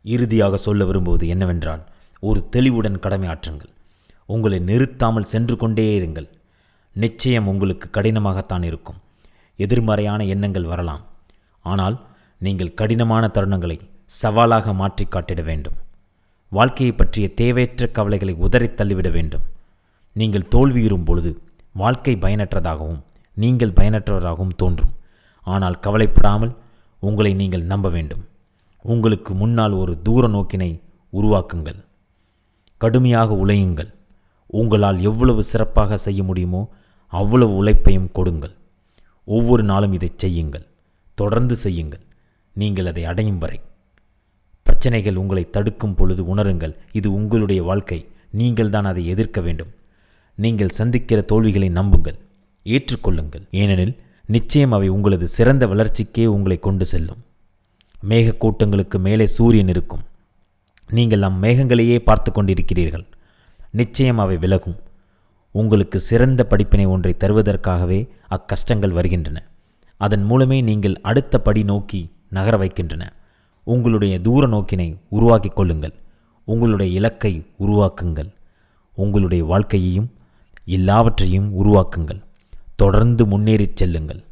இறுதியாக சொல்ல விரும்புவது என்னவென்றால் ஒரு தெளிவுடன் கடமையாற்றுங்கள் உங்களை நிறுத்தாமல் சென்று கொண்டே இருங்கள் நிச்சயம் உங்களுக்கு கடினமாகத்தான் இருக்கும் எதிர்மறையான எண்ணங்கள் வரலாம் ஆனால் நீங்கள் கடினமான தருணங்களை சவாலாக மாற்றி காட்டிட வேண்டும் வாழ்க்கையை பற்றிய தேவையற்ற கவலைகளை உதறித் தள்ளிவிட வேண்டும் நீங்கள் தோல்வியுறும் பொழுது வாழ்க்கை பயனற்றதாகவும் நீங்கள் பயனற்றவராகவும் தோன்றும் ஆனால் கவலைப்படாமல் உங்களை நீங்கள் நம்ப வேண்டும் உங்களுக்கு முன்னால் ஒரு தூர நோக்கினை உருவாக்குங்கள் கடுமையாக உழையுங்கள் உங்களால் எவ்வளவு சிறப்பாக செய்ய முடியுமோ அவ்வளவு உழைப்பையும் கொடுங்கள் ஒவ்வொரு நாளும் இதை செய்யுங்கள் தொடர்ந்து செய்யுங்கள் நீங்கள் அதை அடையும் வரை பிரச்சனைகள் உங்களை தடுக்கும் பொழுது உணருங்கள் இது உங்களுடைய வாழ்க்கை நீங்கள் தான் அதை எதிர்க்க வேண்டும் நீங்கள் சந்திக்கிற தோல்விகளை நம்புங்கள் ஏற்றுக்கொள்ளுங்கள் ஏனெனில் நிச்சயம் அவை உங்களது சிறந்த வளர்ச்சிக்கே உங்களை கொண்டு செல்லும் மேகக்கூட்டங்களுக்கு மேலே சூரியன் இருக்கும் நீங்கள் நம் மேகங்களையே பார்த்து கொண்டிருக்கிறீர்கள் நிச்சயம் அவை விலகும் உங்களுக்கு சிறந்த படிப்பினை ஒன்றை தருவதற்காகவே அக்கஷ்டங்கள் வருகின்றன அதன் மூலமே நீங்கள் அடுத்த படி நோக்கி நகர வைக்கின்றன உங்களுடைய தூர நோக்கினை உருவாக்கிக் கொள்ளுங்கள் உங்களுடைய இலக்கை உருவாக்குங்கள் உங்களுடைய வாழ்க்கையையும் எல்லாவற்றையும் உருவாக்குங்கள் தொடர்ந்து முன்னேறிச் செல்லுங்கள்